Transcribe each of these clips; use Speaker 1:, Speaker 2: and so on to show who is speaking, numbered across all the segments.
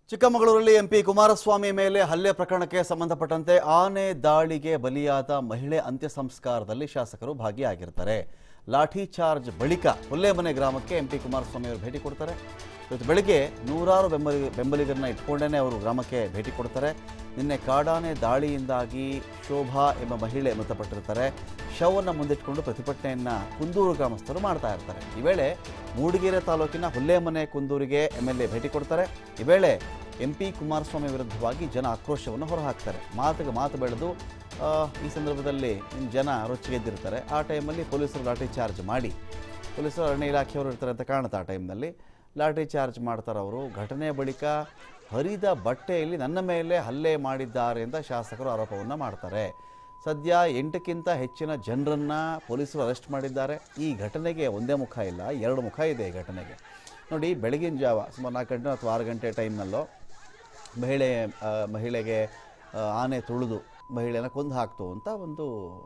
Speaker 1: ಚಿಕ್ಕಮಗಳೂರಲ್ಲಿ MP Kumaraswamy ಮೇಲೆ ಹಲ್ಲೆ ಪ್ರಕರಣಕ್ಕೆ ಸಂಬಂಧಪಟ್ಟಂತೆ ಆನೆ ದಾಳಿಗೆ ಬಲಿಯಾದ ಮಹಿಳೆ ಅಂತ್ಯ ಸಂಸ್ಕಾರದಲ್ಲಿ ಶಾಸಕರು ಭಾಗಿಯಾಗಿರ್ತಾರೆ ಲಾಠಿ ಚಾರ್ಜ್ ಬಳಿಕ ಹುಲ್ಲೇಮನೆ ಗ್ರಾಮಕ್ಕೆ ಎಂಪಿ ಕುಮಾರಸ್ವಾಮಿ ಅವರು ಭೇಟಿ ಕೊಡ್ತಾರೆ ಇವತ್ತು ಬೆಳಗ್ಗೆ ನೂರಾರು ಬೆಂಬಲಿ ಬೆಂಬಲಿಗರನ್ನ ಇಟ್ಕೊಂಡೇ ಅವರು ಗ್ರಾಮಕ್ಕೆ ಭೇಟಿ ಕೊಡ್ತಾರೆ ನಿನ್ನೆ ಕಾಡಾನೆ ದಾಳಿಯಿಂದಾಗಿ ಶೋಭಾ ಎಂಬ ಮಹಿಳೆ ಮೃತಪಟ್ಟಿರ್ತಾರೆ ಶವವನ್ನು ಮುಂದಿಟ್ಕೊಂಡು ಪ್ರತಿಭಟನೆಯನ್ನ ಕುಂದೂರು ಗ್ರಾಮಸ್ಥರು ಮಾಡ್ತಾ ಇರ್ತಾರೆ ಈ ವೇಳೆ ಮೂಡಿಗೆರೆ ತಾಲೂಕಿನ ಹುಲ್ಲೇಮನೆ ಕುಂದೂರಿಗೆ ಎಮ್ ಎಲ್ ಎ ಭೇಟಿ ಕೊಡ್ತಾರೆ ಈ ವೇಳೆ ಎಂ ಪಿ ಕುಮಾರಸ್ವಾಮಿ ವಿರುದ್ಧವಾಗಿ ಜನ ಆಕ್ರೋಶವನ್ನು ಹೊರಹಾಕ್ತಾರೆ ಮಾತಿಗೆ ಮಾತು ಬೆಳೆದು ಆ, ಈ ಸಂದರ್ಭದಲ್ಲಿ ಇನ್ನು ಜನ ರೊಚ್ಚಿಗೆದ್ದಿರ್ತಾರೆ ಆ ಟೈಮಲ್ಲಿ ಪೊಲೀಸರು ಲಾಠಿ ಚಾರ್ಜ್ ಮಾಡಿ ಪೊಲೀಸರು ಅರಣ್ಯ ಇಲಾಖೆಯವರು ಇರ್ತಾರೆ ಅಂತ ಕಾಣುತ್ತೆ ಆ ಟೈಮ್ನಲ್ಲಿ ಲಾಠಿ ಚಾರ್ಜ್ ಮಾಡ್ತಾರೆ ಅವರು ಘಟನೆ ಬಳಿಕ ಹರಿದ ಬಟ್ಟೆಯಲ್ಲಿ ನನ್ನ ಮೇಲೆ ಹಲ್ಲೆ ಮಾಡಿದ್ದಾರೆ ಅಂತ ಶಾಸಕರು ಆರೋಪವನ್ನು ಮಾಡ್ತಾರೆ ಸದ್ಯ ಎಂಟಕ್ಕಿಂತ ಹೆಚ್ಚಿನ ಜನರನ್ನು ಪೊಲೀಸರು ಅರೆಸ್ಟ್ ಮಾಡಿದ್ದಾರೆ ಈ ಘಟನೆಗೆ ಒಂದೇ ಮುಖ ಇಲ್ಲ ಎರಡು ಮುಖ ಇದೆ ಈ ಘಟನೆಗೆ ನೋಡಿ ಬೆಳಗಿನ ಜಾವ ಸುಮಾರು ನಾಲ್ಕು ಗಂಟೆ ಅಥವಾ ಆರು ಗಂಟೆ ಟೈಮ್ನಲ್ಲೋ ಮಹಿಳೆ ಆ, ಮಹಿಳೆಗೆ ಆ, ಆನೆ ತುಳಿದು ಮಹಿಳೆನ ಕೊಂದು ಹಾಕ್ತು ಅಂತ ಒಂದು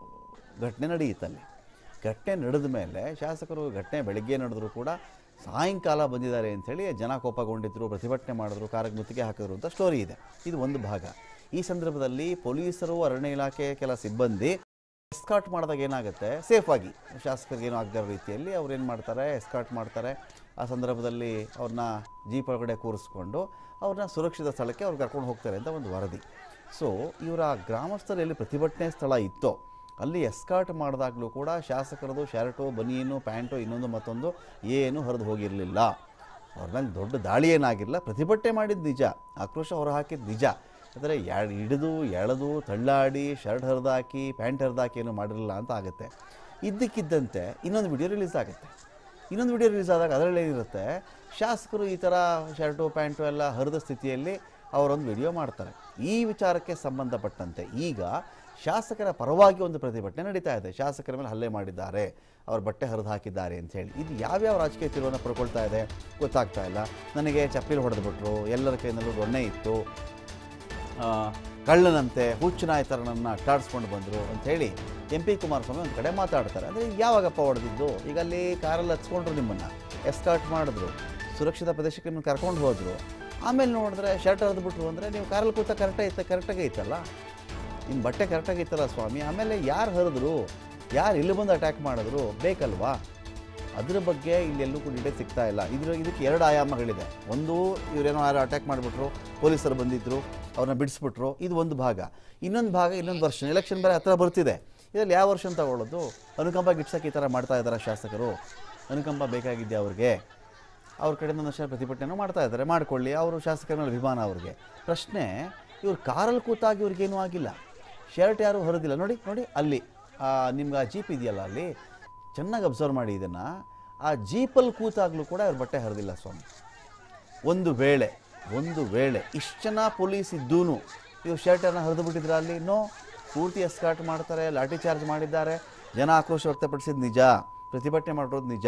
Speaker 1: ಘಟನೆ ನಡೆಯುತ್ತಲ್ಲಿ ಘಟನೆ ನಡೆದ ಮೇಲೆ ಶಾಸಕರು ಘಟನೆ ಬೆಳಗ್ಗೆ ನಡೆದ್ರು ಕೂಡ ಸಾಯಂಕಾಲ ಬಂದಿದ್ದಾರೆ ಅಂಥೇಳಿ ಜನ ಕೋಪಗೊಂಡಿದ್ರು ಪ್ರತಿಭಟನೆ ಮಾಡಿದ್ರು ಕಾರಿಗೆ ಮುತ್ತಿಗೆ ಹಾಕಿದ್ರು ಅಂತ ಸ್ಟೋರಿ ಇದೆ ಇದು ಒಂದು ಭಾಗ ಈ ಸಂದರ್ಭದಲ್ಲಿ ಪೊಲೀಸರು ಅರಣ್ಯ ಇಲಾಖೆ ಕೆಲ ಸಿಬ್ಬಂದಿ ಎಸ್ಕಾಟ್ ಮಾಡಿದಾಗ ಏನಾಗುತ್ತೆ ಸೇಫಾಗಿ ಶಾಸಕರಿಗೆ ಏನೂ ಆಗದ ರೀತಿಯಲ್ಲಿ ಅವ್ರು ಏನು ಮಾಡ್ತಾರೆ ಎಸ್ಕಾಟ್ ಮಾಡ್ತಾರೆ ಆ ಸಂದರ್ಭದಲ್ಲಿ ಅವ್ರನ್ನ ಜೀಪ್ ಒಳಗಡೆ ಕೂರಿಸ್ಕೊಂಡು ಅವ್ರನ್ನ ಸುರಕ್ಷಿತ ಸ್ಥಳಕ್ಕೆ ಅವ್ರು ಕರ್ಕೊಂಡು ಹೋಗ್ತಾರೆ ಅಂತ ಒಂದು ವರದಿ ಸೊ ಇವರ ಗ್ರಾಮಸ್ಥರು ಎಲ್ಲಿ ಪ್ರತಿಭಟನೆ ಸ್ಥಳ ಇತ್ತೋ ಅಲ್ಲಿ ಎಸ್ಕಾಟ್ ಮಾಡಿದಾಗಲೂ ಕೂಡ ಶಾಸಕರದು ಶರ್ಟು ಬನಿಯನು ಪ್ಯಾಂಟು ಇನ್ನೊಂದು ಮತ್ತೊಂದು ಏನು ಹರಿದು ಹೋಗಿರಲಿಲ್ಲ ಅವ್ರ ಮೇಲೆ ದೊಡ್ಡ ದಾಳಿ ಏನಾಗಿರಲಿಲ್ಲ ಪ್ರತಿಭಟನೆ ಮಾಡಿದ್ದು ನಿಜ ಆಕ್ರೋಶ ಹೊರಹಾಕಿದ್ದು ನಿಜ ಆದರೆ ಎಳ್ ಹಿಡಿದು ಎಳೆದು ತಳ್ಳಾಡಿ ಶರ್ಟ್ ಹರಿದಾಕಿ ಪ್ಯಾಂಟ್ ಹರಿದಾಕಿ ಏನೂ ಮಾಡಿರಲಿಲ್ಲ ಅಂತ ಆಗುತ್ತೆ ಇದ್ದಕ್ಕಿದ್ದಂತೆ ಇನ್ನೊಂದು ವಿಡಿಯೋ ರಿಲೀಸ್ ಆಗುತ್ತೆ ಇನ್ನೊಂದು ವಿಡಿಯೋ ರಿಲೀಸ್ ಆದಾಗ ಅದರಲ್ಲಿ ಏನಿರುತ್ತೆ ಶಾಸಕರು ಈ ಥರ ಶರ್ಟು ಪ್ಯಾಂಟು ಎಲ್ಲ ಹರಿದ ಸ್ಥಿತಿಯಲ್ಲಿ ಅವರೊಂದು ವಿಡಿಯೋ ಮಾಡ್ತಾರೆ ಈ ವಿಚಾರಕ್ಕೆ ಸಂಬಂಧಪಟ್ಟಂತೆ ಈಗ ಶಾಸಕರ ಪರವಾಗಿ ಒಂದು ಪ್ರತಿಭಟನೆ ನಡೀತಾ ಇದೆ ಶಾಸಕರ ಮೇಲೆ ಹಲ್ಲೆ ಮಾಡಿದ್ದಾರೆ ಅವ್ರ ಬಟ್ಟೆ ಹರಿದು ಹಾಕಿದ್ದಾರೆ ಅಂತ ಹೇಳಿ ಇದು ಯಾವ್ಯಾವ ರಾಜಕೀಯ ತಿರುವನ್ನು ಪಡ್ಕೊಳ್ತಾ ಇದೆ ಗೊತ್ತಾಗ್ತಾ ಇಲ್ಲ ನನಗೆ ಚಪ್ಪಲಿ ಹೊಡೆದ್ಬಿಟ್ರು ಎಲ್ಲರ ಕೈನಲ್ಲೂ ದೊಣ್ಣೆ ಇತ್ತು ಆ, ಕಳ್ಳನಂತೆ ಹುಚ್ಚು ನಾಯಿ ಥರ ನನ್ನ ಅಟ್ಟಾಡಿಸ್ಕೊಂಡು ಬಂದರು ಅಂಥೇಳಿ ಎಂ ಪಿ ಕುಮಾರಸ್ವಾಮಿ ಒಂದು ಕಡೆ ಮಾತಾಡ್ತಾರೆ ಅಂದರೆ ಯಾವಾಗಪ್ಪ ಹೊಡೆದಿದ್ದು ಈಗ ಅಲ್ಲಿ ಕಾರಲ್ಲಿ ಹಚ್ಕೊಂಡ್ರು ನಿಮ್ಮನ್ನು ಎಸ್ಕಾಟ್ ಮಾಡಿದ್ರು ಸುರಕ್ಷಿತ ಪ್ರದೇಶಕ್ಕೆ ನಿಮ್ಮನ್ನು ಕರ್ಕೊಂಡು ಹೋದರು ಆಮೇಲೆ ನೋಡಿದ್ರೆ ಶರ್ಟ್ ಹರಿದ್ಬಿಟ್ರು ಅಂದರೆ ನೀವು ಕಾರಲ್ಲಿ ಕೂತ ಕರೆಕ್ಟಾಗಿ ಇತ್ತ ಕರೆಕ್ಟಾಗೇ ಇತ್ತಲ್ಲ ನಿಮ್ಮ ಬಟ್ಟೆ ಕರೆಕ್ಟಾಗಿ ಇತ್ತಲ್ಲ ಸ್ವಾಮಿ ಆಮೇಲೆ ಯಾರು ಹರಿದ್ರು ಯಾರು ಇಲ್ಲಿ ಬಂದು ಅಟ್ಯಾಕ್ ಮಾಡಿದ್ರು ಬೇಕಲ್ವಾ ಅದ್ರ ಬಗ್ಗೆ ಇಲ್ಲೆಲ್ಲೂ ಕೂಡ ಡೀಟೇಲ್ ಸಿಗ್ತಾ ಇಲ್ಲ ಇದ್ರ ಇದಕ್ಕೆ ಎರಡು ಆಯಾಮಗಳಿದೆ ಒಂದು ಇವರೇನೋ ಯಾರು ಅಟ್ಯಾಕ್ ಮಾಡಿಬಿಟ್ರು ಪೊಲೀಸರು ಬಂದಿದ್ದರು ಅವ್ರನ್ನ ಬಿಡಿಸ್ಬಿಟ್ರು ಇದು ಒಂದು ಭಾಗ ಇನ್ನೊಂದು ಭಾಗ ಇನ್ನೊಂದು ವರ್ಷ ಎಲೆಕ್ಷನ್ ಬೇರೆ ಹತ್ರ ಬರ್ತಿದೆ ಇದರಲ್ಲಿ ಯಾವ ವರ್ಷ ತಗೊಳ್ಳೋದು ಅನುಕಂಪ ಗಿಟ್ಸಕ್ಕೆ ಈ ಥರ ಮಾಡ್ತಾ ಇದ್ದಾರೆ ಶಾಸಕರು ಅನುಕಂಪ ಬೇಕಾಗಿದ್ದೆ ಅವ್ರಿಗೆ ಅವ್ರ ಕಡೆಯಿಂದ ಒಂದಷ್ಟು ಪ್ರತಿಭಟನೆನೂ ಮಾಡ್ತಾ ಇದ್ದಾರೆ ಮಾಡ್ಕೊಳ್ಳಿ ಅವರು ಶಾಸಕರ ಮೇಲೆ ಅಭಿಮಾನ ಅವ್ರಿಗೆ ಪ್ರಶ್ನೆ ಇವ್ರು ಕಾರಲ್ಲಿ ಕೂತಾಗಿ ಇವ್ರಿಗೇನೂ ಆಗಿಲ್ಲ ಶರ್ಟ್ ಯಾರು ಹರಿದಿಲ್ಲ ನೋಡಿ ನೋಡಿ ಅಲ್ಲಿ ನಿಮ್ಗೆ ಆ ಜೀಪ್ ಇದೆಯಲ್ಲ ಅಲ್ಲಿ ಚೆನ್ನಾಗಿ ಅಬ್ಸರ್ವ್ ಮಾಡಿ ಇದನ್ನು ಆ ಜೀಪಲ್ಲಿ ಕೂತಾಗಲೂ ಕೂಡ ಇವ್ರ ಬಟ್ಟೆ ಹರಿದಿಲ್ಲ ಸ್ವಾಮಿ ಒಂದು ವೇಳೆ ಒಂದು ವೇಳೆ ಇಷ್ಟು ಜನ ಪೊಲೀಸ್ ಇದ್ದೂ ಇವ್ರು ಶರ್ಟನ್ನು ಹರಿದು ಬಿಟ್ಟಿದ್ರ ಅಲ್ಲಿ ನೋ ಪೂರ್ತಿ ಎಸ್ಕಾಟ್ ಮಾಡ್ತಾರೆ ಲಾಠಿ ಚಾರ್ಜ್ ಮಾಡಿದ್ದಾರೆ ಜನ ಆಕ್ರೋಶ ವ್ಯಕ್ತಪಡಿಸಿದ್ದು ನಿಜ ಪ್ರತಿಭಟನೆ ಮಾಡಿರೋದು ನಿಜ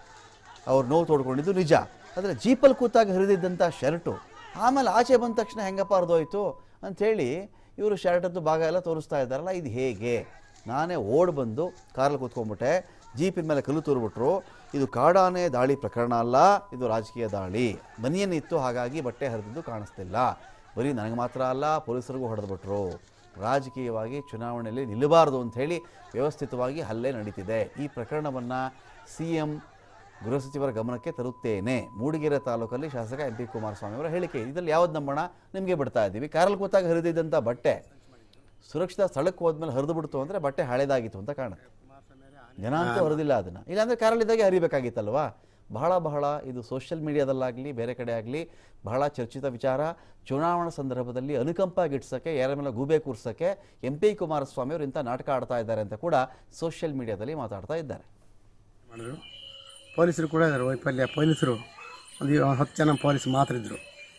Speaker 1: ಅವ್ರು ನೋವು ತೋಡ್ಕೊಂಡಿದ್ದು ನಿಜ ಆದರೆ ಜೀಪಲ್ಲಿ ಕೂತಾಗ ಹರಿದಿದ್ದಂಥ ಶರ್ಟು ಆಮೇಲೆ ಆಚೆ ಬಂದ ತಕ್ಷಣ ಹೆಂಗಪ್ಪ ಹರಿದೋಯ್ತು ಅಂಥೇಳಿ ಇವರು ಶರ್ಟದ್ದು ಭಾಗ ಎಲ್ಲ ತೋರಿಸ್ತಾ ಇದ್ದಾರಲ್ಲ ಇದು ಹೇಗೆ ನಾನೇ ಓಡ್ ಬಂದು ಕಾರಲ್ಲಿ ಕೂತ್ಕೊಂಡ್ಬಿಟ್ಟೆ ಜೀಪಿನ ಮೇಲೆ ಕಲ್ಲು ತೂರ್ಬಿಟ್ರು ಇದು ಕಾಡಾನೆ ದಾಳಿ ಪ್ರಕರಣ ಅಲ್ಲ ಇದು ರಾಜಕೀಯ ದಾಳಿ ಬನಿಯನ್ನಿತ್ತು ಹಾಗಾಗಿ ಬಟ್ಟೆ ಹರಿದಿದ್ದು ಕಾಣಿಸ್ತಿಲ್ಲ ಬರೀ ನನಗೆ ಮಾತ್ರ ಅಲ್ಲ ಪೊಲೀಸರಿಗೂ ಹೊಡೆದ್ಬಿಟ್ರು ರಾಜಕೀಯವಾಗಿ ಚುನಾವಣೆಯಲ್ಲಿ ನಿಲ್ಲಬಾರದು ಅಂಥೇಳಿ ವ್ಯವಸ್ಥಿತವಾಗಿ ಹಲ್ಲೆ ನಡೀತಿದೆ ಈ ಪ್ರಕರಣವನ್ನು ಸಿ ಎಂ ಗೃಹ ಸಚಿವರ ಗಮನಕ್ಕೆ ತರುತ್ತೇನೆ ಮೂಡಿಗೆರೆ ತಾಲೂಕಲ್ಲಿ ಶಾಸಕ ಎಂ ಪಿ ಕುಮಾರಸ್ವಾಮಿ ಅವರ ಹೇಳಿಕೆ ಇದರಲ್ಲಿ ಯಾವ್ದು ನಂಬೋಣ ನಿಮಗೆ ಬಿಡ್ತಾ ಇದ್ದೀವಿ ಕಾರಲ್ಲಿ ಕೂತಾಗ ಹರಿದಿದ್ದಂಥ ಬಟ್ಟೆ ಸುರಕ್ಷಿತ ಸ್ಥಳಕ್ಕೆ ಹೋದ್ಮೇಲೆ ಹರಿದು ಬಿಡ್ತು ಅಂದರೆ ಬಟ್ಟೆ ಹಳೇದಾಗಿತ್ತು ಅಂತ ಕಾಣುತ್ತೆ ಜನ ಅಂತೂ ಹರಿದಿಲ್ಲ ಅದನ್ನು ಇಲ್ಲಾಂದರೆ ಕಾರಲ್ಲಿದ್ದಾಗೆ ಹರಿಬೇಕಾಗಿತ್ತಲ್ವಾ ಬಹಳ ಬಹಳ ಇದು ಸೋಷಿಯಲ್ ಮೀಡಿಯಾದಲ್ಲಾಗಲಿ ಬೇರೆ ಕಡೆ ಆಗಲಿ ಬಹಳ ಚರ್ಚಿತ ವಿಚಾರ ಚುನಾವಣಾ ಸಂದರ್ಭದಲ್ಲಿ ಅನುಕಂಪ ಗಿಟ್ಸೋಕ್ಕೆ ಯಾರ ಮೇಲೆ ಗೂಬೆ ಕೂರ್ಸೋಕ್ಕೆ ಎಂ ಪಿ ಕುಮಾರಸ್ವಾಮಿ ಅವರು ಇಂಥ ನಾಟಕ ಆಡ್ತಾ ಇದ್ದಾರೆ ಅಂತ ಕೂಡ ಸೋಷಿಯಲ್ ಮೀಡಿಯಾದಲ್ಲಿ ಮಾತಾಡ್ತಾ ಇದ್ದಾರೆ
Speaker 2: ಮಾಡಿದ್ರು ಪೊಲೀಸರು ಕೂಡ ಇದ್ದಾರೆ ವೈಫಲ್ಯ ಪೊಲೀಸರು ಒಂದು ಇವ- ಹತ್ತು ಜನ ಪೊಲೀಸ್ ಮಾತ್ರ ಇದ್ದರು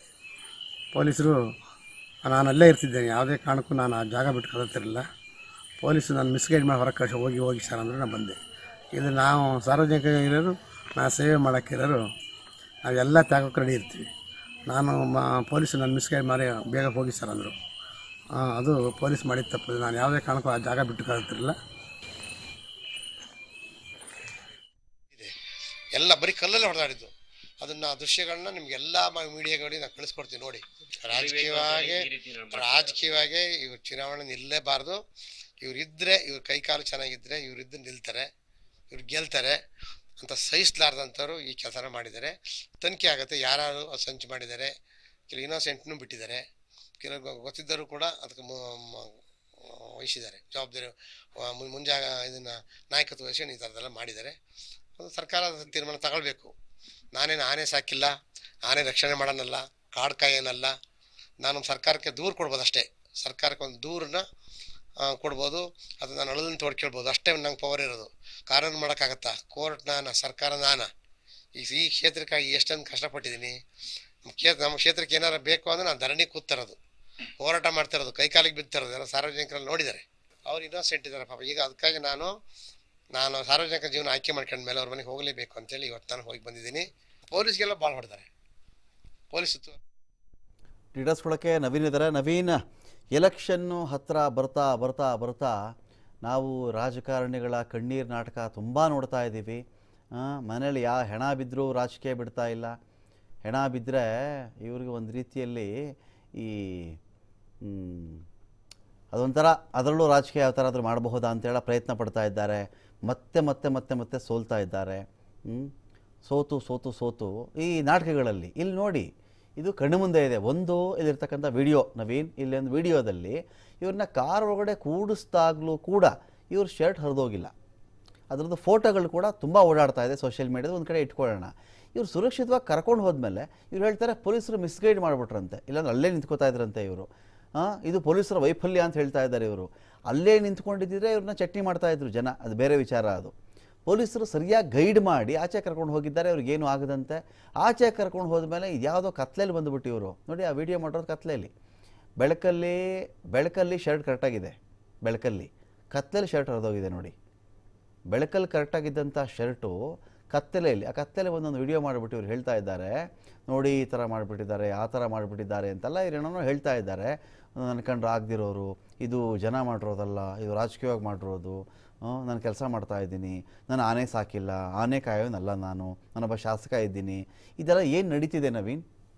Speaker 2: ಪೊಲೀಸರು ನಾನು ಅಲ್ಲೇ ಇರ್ತಿದ್ದೇನೆ ಯಾವುದೇ ಕಾರಣಕ್ಕೂ ನಾನು ಆ ಜಾಗ ಬಿಟ್ಟು ಕದತ್ತಿರಲಿಲ್ಲ ಪೊಲೀಸರು ನಾನು ಮಿಸ್ಗೈಡ್ ಮಾಡಿ ಹೊರಗೆ ಕಳಿಸಿ ಹೋಗಿ ಹೋಗಿ ಸರ್ ಅಂದರೆ ನಾನು ಬಂದೆ ಇದು ನಾವು ಸಾರ್ವಜನಿಕ ಇರೋರು ನಾ ಸೇವೆ ಮಾಡೋಕ್ಕಿರೋರು ನಾವೆಲ್ಲ ತ್ಯಾಗಕ್ಕೆ ರೆಡಿ ಇರ್ತೀವಿ ನಾನು ಮ ಪೊಲೀಸರು ನಾನು ಮಿಸ್ಗೈಡ್ ಮಾಡಿ ಬೇಗ ಹೋಗಿ ಸರ್ ಅಂದರು ಅದು ಪೊಲೀಸ್ ಮಾಡಿದ ತಪ್ಪು ನಾನು ಯಾವುದೇ ಕಾರಣಕ್ಕೂ ಆ ಜಾಗ ಬಿಟ್ಟು ಕದತ್ತಿರಲಿಲ್ಲ
Speaker 3: ಎಲ್ಲ ಬರೀ ಕಲ್ಲಲ್ಲೇ ಹೊಡೆದಾಡಿದ್ದು ಅದನ್ನ ಆ ದೃಶ್ಯಗಳನ್ನ ನಿಮ್ಗೆಲ್ಲ ಮೀಡಿಯಾಗಳಿಗೆ ನಾನು ಕಳಿಸ್ಕೊಡ್ತೀನಿ ನೋಡಿ ರಾಜಕೀಯವಾಗಿ ರಾಜಕೀಯವಾಗಿ ಇವ್ರು ಚುನಾವಣೆ ನಿಲ್ಲಲೇಬಾರ್ದು ಇವ್ರು ಇದ್ರೆ ಇವ್ರ ಕೈ ಕಾಲು ಚೆನ್ನಾಗಿದ್ರೆ ಇವ್ರಿದ್ದು ನಿಲ್ತಾರೆ ಇವ್ರು ಗೆಲ್ತಾರೆ ಅಂತ ಸಹಿಸ್ಲಾರ್ದಂಥವ್ರು ಈ ಕೆಲಸನ ಮಾಡಿದ್ದಾರೆ ತನಿಖೆ ಆಗುತ್ತೆ ಯಾರು ಸಂಚು ಮಾಡಿದ್ದಾರೆ ಕೆಲವು ಇನ್ನೋಸೆಂಟ್ನು ಬಿಟ್ಟಿದ್ದಾರೆ ಕೆಲವು ಗೊ- ಗೊತ್ತಿದ್ದರೂ ಕೂಡ ಅದಕ್ಕೆ ಮು- ಮ- ವಹಿಸಿದ್ದಾರೆ ಜವಾಬ್ದಾರಿ ಆ, ಮುನ್- ಮುಂಜಾಗ ಇದನ್ನು ನಾಯಕತ್ವ ವಹಿಸ್ಕೊಂಡು ಈ ಥರದ್ದೆಲ್ಲ ಮಾಡಿದ್ದಾರೆ ಅದು ಸರ್ಕಾರ ಅದ್ರ ತೀರ್ಮಾನ ತಗೊಳ್ಬೇಕು ನಾನೇನು ಆನೆ ಸಾಕಿಲ್ಲ ಆನೆ ರಕ್ಷಣೆ ಮಾಡೋನಲ್ಲ ಕಾಡು ಕಾಯೋನಲ್ಲ ನಾನು ಸರ್ಕಾರಕ್ಕೆ ದೂರು ಕೊಡ್ಬೋದು ಅಷ್ಟೇ ಸರ್ಕಾರಕ್ಕೆ ಒಂದು ದೂರನ್ನ ಆ, ಕೊಡ್ಬೋದು ಅದು ನಾನು ಅಳದನ್ನು ತೋಡ್ಕೊಳ್ಬೋದು ಅಷ್ಟೇ ನಂಗೆ ಪವರ್ ಇರೋದು ಕಾನೂನು ಮಾಡೋಕ್ಕಾಗತ್ತಾ ಕೋರ್ಟ್ ನಾನ ಸರ್ಕಾರ ನಾನ ಈ ಈ ಕ್ಷೇತ್ರಕ್ಕಾಗಿ ಎಷ್ಟೊಂದು ಕಷ್ಟಪಟ್ಟಿದ್ದೀನಿ ನಮ್ಮ ಕ್ಷೇತ್ರ ನಮ್ಮ ಕ್ಷೇತ್ರಕ್ಕೆ ಏನಾರು ಬೇಕು ಅಂದರೆ ನಾನು ಧರಣಿ ಕೂತಿರೋದು ಹೋರಾಟ ಮಾಡ್ತಿರೋದು ಕೈಕಾಲಿಗೆ ಬಿದ್ದಿರೋದು ಎಲ್ಲ ಸಾರ್ವಜನಿಕರಲ್ಲಿ ನೋಡಿದ್ದಾರೆ ಅವ್ರು ಇನ್ನೋಸೆಂಟ್ ಇದ್ದಾರೆ ಪಾಪ ಈಗ ಅದಕ್ಕಾಗಿ ನಾನು ನಾನು ಸಾರ್ವಜನಿಕ ಜೀವನ ಆಯ್ಕೆ ಮಾಡ್ಕೊಂಡ ಮೇಲೆ ಅವ್ರ ಮನೆಗೆ ಹೋಗಲೇಬೇಕು ಅಂತೇಳಿ ಇವತ್ತು ನಾನು ಹೋಗಿ ಬಂದಿದ್ದೀನಿ ಪೊಲೀಸ್ಗೆಲ್ಲ ಭಾಳ ಹೊಡೆದಾರೆ ಪೊಲೀಸ್ ಸುತ್ತು
Speaker 1: ಕ್ರೀಡಾಸ್ಕೊಳಕ್ಕೆ ನವೀನ್ ಇದ್ದಾರೆ ನವೀನ್ ಎಲೆಕ್ಷನ್ನು ಹತ್ತಿರ ಬರ್ತಾ ಬರ್ತಾ ಬರ್ತಾ ನಾವು ರಾಜಕಾರಣಿಗಳ ಕಣ್ಣೀರು ನಾಟಕ ತುಂಬ ನೋಡ್ತಾ ಇದ್ದೀವಿ ಮನೇಲಿ ಯಾ ಹೆಣ ಬಿದ್ದರೂ ರಾಜಕೀಯ ಬಿಡ್ತಾ ಇಲ್ಲ ಹೆಣ ಬಿದ್ದರೆ ಇವ್ರಿಗೆ ಒಂದು ರೀತಿಯಲ್ಲಿ ಈ ಮ್, ಅದೊಂಥರ ಅದರಲ್ಲೂ ರಾಜಕೀಯ ಯಾವ ಥರ ಆದರೂ ಮಾಡಬಹುದಾ ಅಂತೇಳಿ ಪ್ರಯತ್ನ ಪಡ್ತಾ ಇದ್ದಾರೆ ಮತ್ತೆ ಮತ್ತೆ ಮತ್ತೆ ಮತ್ತೆ ಸೋಲ್ತಾ ಇದ್ದಾರೆ ಹ್ಮ್? ಸೋತು ಸೋತು ಸೋತು ಈ ನಾಟಕಗಳಲ್ಲಿ ಇಲ್ಲಿ ನೋಡಿ ಇದು ಕಣ್ಣು ಮುಂದೆ ಇದೆ ಒಂದು ಇಲ್ಲಿರ್ತಕ್ಕಂಥ ವಿಡಿಯೋ ನವೀನ್ ಇಲ್ಲೊಂದು ವಿಡಿಯೋದಲ್ಲಿ ಇವ್ರನ್ನ ಕಾರ್ ಒಳಗಡೆ ಕೂಡಿಸ್ದಾಗಲೂ ಕೂಡ ಇವ್ರ ಶರ್ಟ್ ಹರಿದೋಗಿಲ್ಲ ಅದರದ್ದು ಫೋಟೋಗಳು ಕೂಡ ತುಂಬ ಓಡಾಡ್ತಾ ಇದೆ ಸೋಷಿಯಲ್ ಮೀಡಿಯಾದ ಒಂದು ಕಡೆ ಇಟ್ಕೊಳ್ಳೋಣ ಇವ್ರು ಸುರಕ್ಷಿತವಾಗಿ ಕರ್ಕೊಂಡು ಹೋದ್ಮೇಲೆ ಇವ್ರು ಹೇಳ್ತಾರೆ ಪೊಲೀಸರು ಮಿಸ್ಗೈಡ್ ಮಾಡಿಬಿಟ್ರಂತೆ ಇಲ್ಲಾಂದ್ರೆ ಅಲ್ಲೇ ನಿಂತ್ಕೋತಾ ಇದ್ರಂತೆ ಇವರು ಇದು ಪೊಲೀಸರ ವೈಫಲ್ಯ ಅಂತ ಹೇಳ್ತಾ ಇದ್ದಾರೆ ಇವರು ಅಲ್ಲೇ ನಿಂತ್ಕೊಂಡಿದ್ದಿದ್ರೆ ಇವ್ರನ್ನ ಚಟ್ನಿ ಮಾಡ್ತಾ ಇದ್ರು ಜನ ಅದು ಬೇರೆ ವಿಚಾರ ಅದು ಪೊಲೀಸರು ಸರಿಯಾಗಿ ಗೈಡ್ ಮಾಡಿ ಆಚೆ ಕರ್ಕೊಂಡು ಹೋಗಿದ್ದಾರೆ ಅವ್ರಿಗೇನು ಆಗದಂತೆ ಆಚೆ ಕರ್ಕೊಂಡು ಹೋದ್ಮೇಲೆ ಇದ್ಯಾವುದೋ ಕತ್ಲೆಯಲ್ಲಿ ಬಂದುಬಿಟ್ಟು ಇವರು ನೋಡಿ ಆ ವಿಡಿಯೋ ಮಾಡೋದು ಕತ್ಲೆಯಲ್ಲಿ ಬೆಳಕಲ್ಲಿ ಬೆಳಕಲ್ಲಿ ಶರ್ಟ್ ಕರೆಕ್ಟಾಗಿದೆ ಬೆಳಕಲ್ಲಿ ಕತ್ಲೆಯಲ್ಲಿ ಶರ್ಟ್ ಹರಿದೋಗಿದೆ ನೋಡಿ ಬೆಳಕಲ್ಲಿ ಕರೆಕ್ಟಾಗಿದ್ದಂಥ ಶರ್ಟು ಕತ್ತಲೆಯಲ್ಲಿ ಆ ಕತ್ತಲೆ ಒಂದೊಂದು ವಿಡಿಯೋ ಮಾಡಿಬಿಟ್ಟು ಇವ್ರು ಹೇಳ್ತಾ ಇದ್ದಾರೆ ನೋಡಿ ಈ ಥರ ಮಾಡಿಬಿಟ್ಟಿದ್ದಾರೆ ಆ ಥರ ಮಾಡಿಬಿಟ್ಟಿದ್ದಾರೆ ಅಂತೆಲ್ಲ ಇವ್ರೇನೋ ಹೇಳ್ತಾ ಇದ್ದಾರೆ ನನ್ನ ಕಂಡ್ರೆ ಆಗದಿರೋರು ಇದು ಜನ ಮಾಡಿರೋದಲ್ಲ ಇದು ರಾಜಕೀಯವಾಗಿ ಮಾಡಿರೋದು ನಾನು ಕೆಲಸ ಮಾಡ್ತಾ ಇದ್ದೀನಿ ನಾನು ಆನೆ ಸಾಕಿಲ್ಲ ಆನೆ ಕಾಯೋನಲ್ಲ ನಾನು ನಾನೊಬ್ಬ ಶಾಸಕ ಇದ್ದೀನಿ ಇದೆಲ್ಲ ಏನು ನಡೀತಿದೆ ನವೀನ್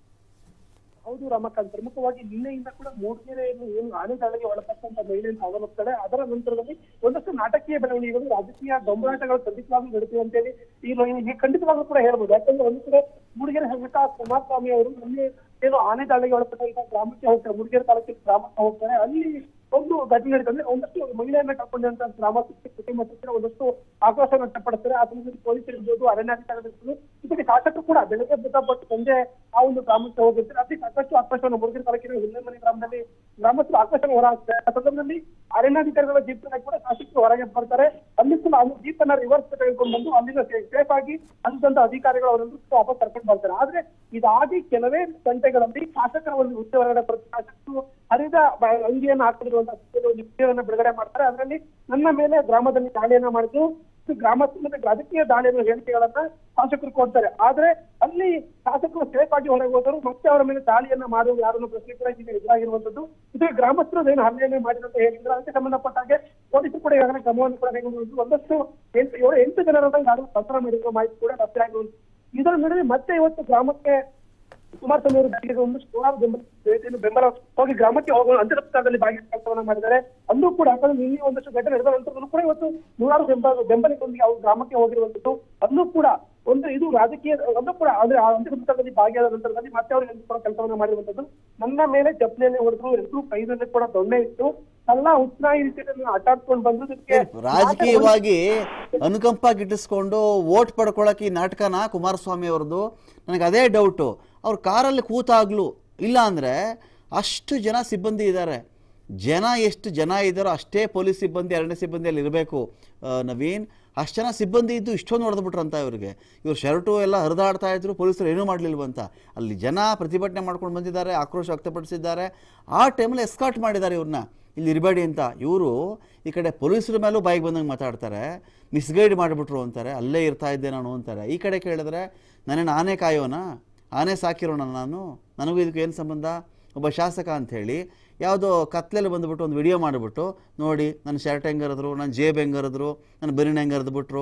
Speaker 4: ಹೌದು ರಮಕಾಂತ್ ಪ್ರಮುಖವಾಗಿ ನಿನ್ನೆಯಿಂದ ಕೂಡ ಮೂಡಿಗೆರೆಯನ್ನು ಏನು ಆನೆದಾಳಿಗೆ ಒಳಪಟ್ಟಂತ ಮಹಿಳೆ ಅಂತ ಅವಲೋಕ್ತಾಳೆ ಅದರ ನಂತರದಲ್ಲಿ ಒಂದಷ್ಟು ನಾಟಕೀಯ ಬೆಳವಣಿಗೆಗಳು ರಾಜಕೀಯ ದೊಂಬರಾಟಗಳು ಖಂಡಿತವಾಗ್ಲೂ ನಡೀತಿವೆ ಅಂತೇಳಿ ಈ ಈ ಖಂಡಿತವಾಗ್ಲೂ ಕೂಡ ಹೇಳ್ಬೋದು ಯಾಕಂದ್ರೆ ಒಂದು ಕಡೆ ಮೂಡಿಗೆರೆ ಶಾಸಕ ಕುಮಾರಸ್ವಾಮಿ ಅವರು ಮೊನ್ನೆ ಏನು ಆನೆದಾಳಿಗೆ ಒಳಪಟ್ಟಂತ ಗ್ರಾಮಕ್ಕೆ ಹೋಗ್ತಾರೆ ಮೂಡಿಗೆರೆ ತಾಲೂಕಿನ ಗ್ರಾಮಕ್ಕೆ ಹೋಗ್ತಾರೆ ಅಲ್ಲಿ ಒಂದು ಘಟನೆ ನಡೀತದೆ ಅಂದ್ರೆ ಒಂದಷ್ಟು ಮಹಿಳೆಯನ್ನ ಕರ್ಕೊಂಡಂತ ಗ್ರಾಮಸ್ಥರ ಕುಟುಂಬ ಸದಸ್ಯರು ಒಂದಷ್ಟು ಆಕ್ರೋಶ ವ್ಯಕ್ತಪಡಿಸ್ತಾರೆ ಆ ಸಂದರ್ಭದಲ್ಲಿ ಪೊಲೀಸರು ಇರ್ಬೋದು ಅರಣ್ಯಾಧಿಕಾರಿಗಳು ಇರ್ಬೋದು ಜೊತೆಗೆ ಶಾಸಕರು ಕೂಡ ಬೆಳಗ್ಗೆ ಮೃತಪಟ್ಟು ಸಂಜೆ ಆ ಒಂದು ಗ್ರಾಮಕ್ಕೆ ಹೋಗಿರ್ತಾರೆ ಅದಕ್ಕೆ ಸಾಕಷ್ಟು ಆಕ್ರೋಶವನ್ನು ಮುರುಗೇರಿ ತಾಲೂಕಿನ ಹಿಲ್ಲೆಮನೆ ಗ್ರಾಮದಲ್ಲಿ ಗ್ರಾಮಸ್ಥರು ಆಕ್ರೋಶ ಹೊರ ಹಾಕ್ತಾರೆ ಆ ಸಂದರ್ಭದಲ್ಲಿ ಅರಣ್ಯಾಧಿಕಾರಿಗಳ ಜೀಪ್ ಕೂಡ ಶಾಸಕರು ಹೊರಗೆ ಬರ್ತಾರೆ ಅಲ್ಲಿ ಕೂಡ ಅಲ್ಲಿ ಜೀಪ್ ಅನ್ನ ರಿವರ್ಸ್ ತೆಗೆದುಕೊಂಡು ಬಂದು ಅಲ್ಲಿಂದ ಸೇಫ್ ಆಗಿ ಅಲ್ಲಿದ್ದಂತ ಅಧಿಕಾರಿಗಳು ಅವರನ್ನು ವಾಪಸ್ ಕರ್ಕೊಂಡು ಬರ್ತಾರೆ ಆದ್ರೆ ಇದಾಗಿ ಕೆಲವೇ ಗಂಟೆಗಳಲ್ಲಿ ಶಾಸಕರ ಒಂದು ಹುದ್ದೆ ಹೊರಗಡೆ ಬರುತ್ತೆ ಶಾಸಕರು ಹರಿದ ಬ- ಅಂಗಿಯನ್ನು ಹಾಕೊಂಡಿರುವಂತಹ ಒಂದು ವಿಡಿಯೋವನ್ನ ಬಿಡುಗಡೆ ಮಾಡ್ತಾರೆ ಅದರಲ್ಲಿ ನನ್ನ ಮೇಲೆ ಗ್ರಾಮದಲ್ಲಿ ದಾಳಿಯನ್ನ ಮಾಡಿದ್ದು ಇದು ಗ್ರಾಮಸ್ಥರ ಮೇಲೆ ರಾಜಕೀಯ ದಾಳಿಯನ್ನು ಹೇಳಿಕೆಗಳನ್ನ ಶಾಸಕರು ಕೊಡ್ತಾರೆ ಆದ್ರೆ ಅಲ್ಲಿ ಶಾಸಕರು ಸೇಫ್ ಆಗಿ ಹೊರಗೆ ಹೋದರು ಮತ್ತೆ ಅವರ ಮೇಲೆ ದಾಳಿಯನ್ನ ಮಾಡುವ ಯಾರನ್ನು ಪ್ರಶ್ನೆ ಕೂಡ ಈಗ ಎದುರಾಗಿರುವಂತದ್ದು ಇದು ಗ್ರಾಮಸ್ಥರು ಏನು ಹಲ್ಲೆಯನ್ನೇ ಮಾಡಿದಂತ ಹೇಳಿದ್ರೆ ಅದಕ್ಕೆ ಸಂಬಂಧಪಟ್ಟ ಹಾಗೆ ಪೊಲೀಸರು ಕೂಡ ಈಗಾಗಲೇ ಕ್ರಮವನ್ನು ಕೂಡ ಕೈಗೊಂಡಿದ್ದು ಒಂದಷ್ಟು ಎಂಟು ಏಳು ಎಂಟು ಜನರನ್ನ ಯಾರು ಪತ್ರ ಮಾಡಿರುವ ಮಾಹಿತಿ ಕೂಡ ಲಭ್ಯ ಆಗಿರುವಂತದ್ದು ಇದರ ನಡುವೆ ಮತ್ತೆ ಇವತ್ತು ಗ್ರಾಮಕ್ಕೆ ಕುಮಾರಸ್ವಾಮಿ ಅವರು ಬೆಳಗ್ಗೆ ಒಂದು ನೂರಾರು ಬೆಂಬಲ ಭೇಟಿಯನ್ನು ಬೆಂಬಲ ಹೋಗಿ ಗ್ರಾಮಕ್ಕೆ ಹೋಗುವ ಅಂತ್ಯಸಂಸ್ಕಾರದಲ್ಲಿ ಭಾಗಿಯಾಗಿ ಕೆಲಸವನ್ನ ಮಾಡಿದ್ದಾರೆ ಅಲ್ಲೂ ಕೂಡ ಯಾಕಂದ್ರೆ ನಿನ್ನೆ ಒಂದಷ್ಟು ಘಟನೆ ನಡೆದ ನಂತರದಲ್ಲೂ ಕೂಡ ಇವತ್ತು ನೂರಾರು ಬೆಂಬಲ ಬೆಂಬಲಿಗೊಂದಿಗೆ ಅವರು ಗ್ರಾಮಕ್ಕೆ ಹೋಗಿರುವಂತದ್ದು ಅಲ್ಲೂ ಕೂಡ ಒಂದು ಇದು ರಾಜಕೀಯ ಅಲ್ಲೂ ಕೂಡ ಅಂದ್ರೆ ಆ ಅಂತ್ಯಸಂಸ್ಕಾರದಲ್ಲಿ ಭಾಗಿಯಾದ ನಂತರದಲ್ಲಿ ಮತ್ತೆ ಅವರು ಎಲ್ಲರೂ ಕೂಡ ಕೆಲಸವನ್ನ ಮಾಡಿರುವಂತದ್ದು ನನ್ನ ಮೇಲೆ ಚಪ್ಪಲಿಯನ್ನೇ ಹೊಡೆದ್ರು ಎಲ್ಲರೂ ಕೈದಲ್ಲಿ ಕೂಡ ದೊಣ್ಣೆ ಇತ್ತು ಎಲ್ಲ ಉತ್ಸಾಹಿ ರೀತಿಯಲ್ಲಿ ಆಟಾಡ್ಕೊಂಡು ಬಂದು ಇದಕ್ಕೆ
Speaker 1: ರಾಜಕೀಯವಾಗಿ ಅನುಕಂಪ ಗಿಟ್ಟಿಸ್ಕೊಂಡು ವೋಟ್ ಪಡ್ಕೊಳ್ಳೋಕೆ ಈ ನಾಟಕನ ಕುಮಾರಸ್ವಾಮಿ ಅವ್ರದ್ದು ನನಗೆ ಅದೇ ಡೌಟು ಅವ್ರ ಕಾರಲ್ಲಿ ಕೂತಾಗ್ಲೂ ಇಲ್ಲ ಅಂದರೆ ಅಷ್ಟು ಜನ ಸಿಬ್ಬಂದಿ ಇದ್ದಾರೆ ಜನ ಎಷ್ಟು ಜನ ಇದ್ದಾರೋ ಅಷ್ಟೇ ಪೊಲೀಸ್ ಸಿಬ್ಬಂದಿ ಅರಣ್ಯ ಸಿಬ್ಬಂದಿ ಅಲ್ಲಿ ಇರಬೇಕು ನವೀನ್ ಅಷ್ಟು ಜನ ಸಿಬ್ಬಂದಿ ಇದ್ದು ಇಷ್ಟೊಂದು ಹೊಡೆದ್ಬಿಟ್ರಂತ ಇವ್ರಿಗೆ ಇವ್ರು ಶರ್ಟು ಎಲ್ಲ ಹರಿದಾಡ್ತಾ ಇದ್ರು ಪೊಲೀಸರು ಏನೂ ಮಾಡಲಿಲ್ವಂತ ಅಲ್ಲಿ ಜನ ಪ್ರತಿಭಟನೆ ಮಾಡ್ಕೊಂಡು ಬಂದಿದ್ದಾರೆ ಆಕ್ರೋಶ ವ್ಯಕ್ತಪಡಿಸಿದ್ದಾರೆ ಆ ಟೈಮಲ್ಲಿ ಎಸ್ಕಾಟ್ ಮಾಡಿದ್ದಾರೆ ಇವ್ರನ್ನ ಇಲ್ಲಿ ಇರಬೇಡಿ ಅಂತ ಇವರು ಈ ಕಡೆ ಪೊಲೀಸರ ಮೇಲೂ ಬಾಯಿಗೆ ಬಂದಂಗೆ ಮಾತಾಡ್ತಾರೆ ಮಿಸ್ಗೈಡ್ ಮಾಡಿಬಿಟ್ರು ಅಂತಾರೆ ಅಲ್ಲೇ ಇರ್ತಾ ಇದ್ದೆ ನಾನು ಅಂತಾರೆ ಈ ಕಡೆ ಕೇಳಿದ್ರೆ ನನ್ನನ್ನು ಆನೆ ಕಾಯೋಣ ಆನೆ ಸಾಕಿರೋಣ ನಾನು ನನಗೂ ಇದಕ್ಕೆ ಏನು ಸಂಬಂಧ ಒಬ್ಬ ಶಾಸಕ ಅಂಥೇಳಿ ಯಾವುದೋ ಕತ್ಲೆಯಲ್ಲಿ ಬಂದುಬಿಟ್ಟು ಒಂದು ವಿಡಿಯೋ ಮಾಡಿಬಿಟ್ಟು ನೋಡಿ ನನ್ನ ಶರ್ಟ್ ಹೆಂಗೆ ಹರಿದ್ರು ನನ್ನ ಜೇಬ್ ಹೆಂಗೆ ಹರಿದ್ರು ನನ್ನ ಬರೀನ್ ಹೆಂಗೆ ಹರಿದ್ಬಿಟ್ರು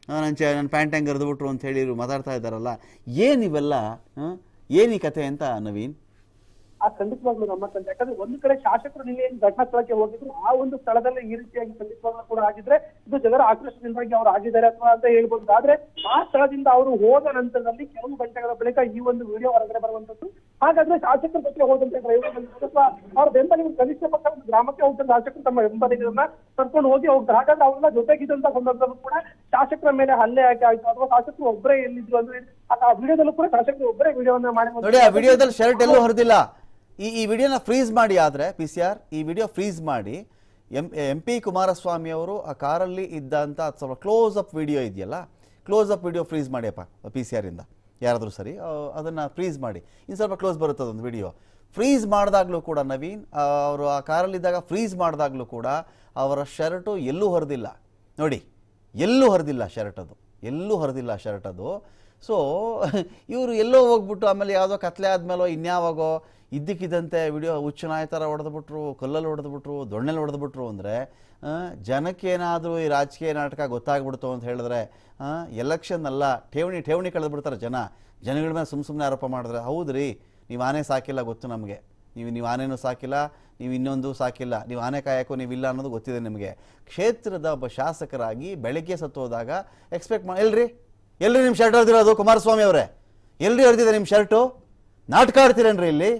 Speaker 1: ನನ್ನ ಚ ನನ್ನ ಪ್ಯಾಂಟ್ ಹೆಂಗೆ ಹರಿದ್ಬಿಟ್ರು ಅಂತ ಹೇಳಿ ಇವ್ರು ಮಾತಾಡ್ತಾ ಇದ್ದಾರಲ್ಲ ಏನಿವೆಲ್ಲ ಏನು ಈ ಕತೆ ಅಂತ ನವೀನ್
Speaker 4: ಆ ಖಂಡಿತವಾಗ್ಲೂ ರಮಾಕಾಂತ್ ಯಾಕಂದ್ರೆ ಒಂದು ಕಡೆ ಶಾಸಕರು ನಿನ್ನೆ ಏನ್ ಘಟನಾ ಸ್ಥಳಕ್ಕೆ ಹೋಗಿದ್ರು ಆ ಒಂದು ಸ್ಥಳದಲ್ಲಿ ಈ ರೀತಿಯಾಗಿ ಖಂಡಿತವಾಗ್ಲೂ ಕೂಡ ಆಗಿದ್ರೆ ಇದು ಜನರ ಆಕ್ರೋಶದಿಂದಾಗಿ ಅವ್ರು ಆಗಿದ್ದಾರೆ ಅಥವಾ ಅಂತ ಹೇಳ್ಬೋದು ಆದ್ರೆ ಆ ಸ್ಥಳದಿಂದ ಅವರು ಹೋದ ನಂತರದಲ್ಲಿ ಕೆಲವು ಗಂಟೆಗಳ ಬಳಿಕ ಈ ಒಂದು ವಿಡಿಯೋ ಹೊರಗಡೆ ಬರುವಂತದ್ದು ಹಾಗಾದ್ರೆ ಶಾಸಕರ ಜೊತೆ ಹೋದಂತೆ ಡ್ರೈವರ್ ಅಥವಾ ಅವ್ರ ಬೆಂಬಲಿಗರು ಕನಿಷ್ಠ ಪಕ್ಷ ಒಂದು ಗ್ರಾಮಕ್ಕೆ ಹೋದಂತ ಶಾಸಕರು ತಮ್ಮ ಬೆಂಬಲಿಗರನ್ನ ಕರ್ಕೊಂಡು ಹೋಗಿ ಹೋಗ್ತಾರೆ ಹಾಗಾದ್ರೆ ಅವ್ರನ್ನ ಜೊತೆಗಿದ್ದಂತ ಸಂದರ್ಭದಲ್ಲೂ ಕೂಡ ಶಾಸಕರ ಮೇಲೆ ಹಲ್ಲೆ ಯಾಕೆ ಆಯ್ತು ಅಥವಾ ಶಾಸಕರು ಒಬ್ಬರೇ ಎಲ್ಲಿದ್ರು ಅಂದ್ರೆ ಆ ವಿಡಿಯೋದಲ್ಲೂ ಕೂಡ ಶಾಸಕರು ಒಬ್ಬರೇ ವಿಡಿಯೋವನ್ನ ಮಾಡಿ
Speaker 1: ನೋಡಿ ಆ ವಿಡಿಯೋದಲ್ಲಿ ಶರ್ಟ್ ಎಲ್ಲೂ ಹೊರದಿಲ್ಲ ಈ ಈ ವಿಡಿಯೋನ ಫ್ರೀಸ್ ಮಾಡಿ ಆದರೆ ಪಿ ಸಿ ಆರ್ ಈ ವಿಡಿಯೋ ಫ್ರೀಸ್ ಮಾಡಿ ಎಂ ಎಂ ಪಿ ಕುಮಾರಸ್ವಾಮಿ ಅವರು ಆ ಕಾರಲ್ಲಿ ಇದ್ದಂಥ ಸ್ವಲ್ಪ ಕ್ಲೋಸ್ ಅಪ್ ವಿಡಿಯೋ ಇದೆಯಲ್ಲ ಕ್ಲೋಸ್ ಅಪ್ ವಿಡಿಯೋ ಫ್ರೀಸ್ ಮಾಡಿಯಪ್ಪ ಪಿ ಸಿ ಆರಿಂದ ಯಾರಾದರೂ ಸರಿ ಅದನ್ನು ಫ್ರೀಸ್ ಮಾಡಿ ಇನ್ನು ಸ್ವಲ್ಪ ಕ್ಲೋಸ್ ಬರುತ್ತೆ ಅದೊಂದು ವಿಡಿಯೋ ಫ್ರೀಸ್ ಮಾಡಿದಾಗಲೂ ಕೂಡ ನವೀನ್ ಅವರು ಆ ಕಾರಲ್ಲಿದ್ದಾಗ ಫ್ರೀಸ್ ಮಾಡಿದಾಗಲೂ ಕೂಡ ಅವರ ಶರ್ಟು ಎಲ್ಲೂ ಹೊರದಿಲ್ಲ ನೋಡಿ ಎಲ್ಲೂ ಹರಿದಿಲ್ಲ ಶರ್ಟ್ ಅದು ಎಲ್ಲೂ ಹರಿದಿಲ್ಲ ಶರ್ಟ್ ಅದು ಸೊ ಇವರು ಎಲ್ಲೋ ಹೋಗ್ಬಿಟ್ಟು ಆಮೇಲೆ ಯಾವುದೋ ಕತ್ಲೆ ಆದಮೇಲೋ ಇನ್ಯಾವಾಗೋ ಇದ್ದಕ್ಕಿದ್ದಂತೆ ವಿಡಿಯೋ ಹುಚ್ಚನಾಯ ಥರ ಹೊಡೆದ್ಬಿಟ್ರು ಕಲ್ಲಲ್ಲಿ ಹೊಡೆದ್ಬಿಟ್ರು ದೊಣ್ಣೆಲ್ಲಿ ಹೊಡೆದ್ಬಿಟ್ರು ಅಂದರೆ ಜನಕ್ಕೇನಾದರೂ ಈ ರಾಜಕೀಯ ನಾಟಕ ಗೊತ್ತಾಗ್ಬಿಡ್ತು ಅಂತ ಹೇಳಿದ್ರೆ ಎಲೆಕ್ಷನ್ ಅಲ್ಲ ಠೇವಣಿ ಠೇವಣಿ ಕಳೆದ್ಬಿಡ್ತಾರೆ ಜನ ಜನಗಳ ಮೇಲೆ ಸುಮ್ಮ ಸುಮ್ಮನೆ ಆರೋಪ ಮಾಡಿದ್ರೆ ಹೌದು ರೀ ನೀವು ಆನೆ ಸಾಕಿಲ್ಲ ಗೊತ್ತು ನಮಗೆ ನೀವು ನೀವು ಆನೆನೂ ಸಾಕಿಲ್ಲ ನೀವು ಇನ್ನೊಂದು ಸಾಕಿಲ್ಲ ನೀವು ಆನೆ ಕಾಯಕ್ಕೂ ನೀವಿಲ್ಲ ಅನ್ನೋದು ಗೊತ್ತಿದೆ ನಿಮಗೆ ಕ್ಷೇತ್ರದ ಒಬ್ಬ ಶಾಸಕರಾಗಿ ಬೆಳಗ್ಗೆ ಸತ್ತೋದಾಗ ಎಕ್ಸ್ಪೆಕ್ಟ್ ಮಾಡಿ ಎಲ್ರಿ ಎಲ್ರಿ ನಿಮ್ಮ ಶರ್ಟ್ ಹೊಡೆದಿರೋದು ಕುಮಾರಸ್ವಾಮಿ ಅವರೇ ಎಲ್ರಿ ಹೊಡೆದಿದೆ ನಿಮ್ಮ ಶರ್ಟು ನಾಟಕ ಆಡ್ತೀರೇನ್ರಿ ಇಲ್ಲಿ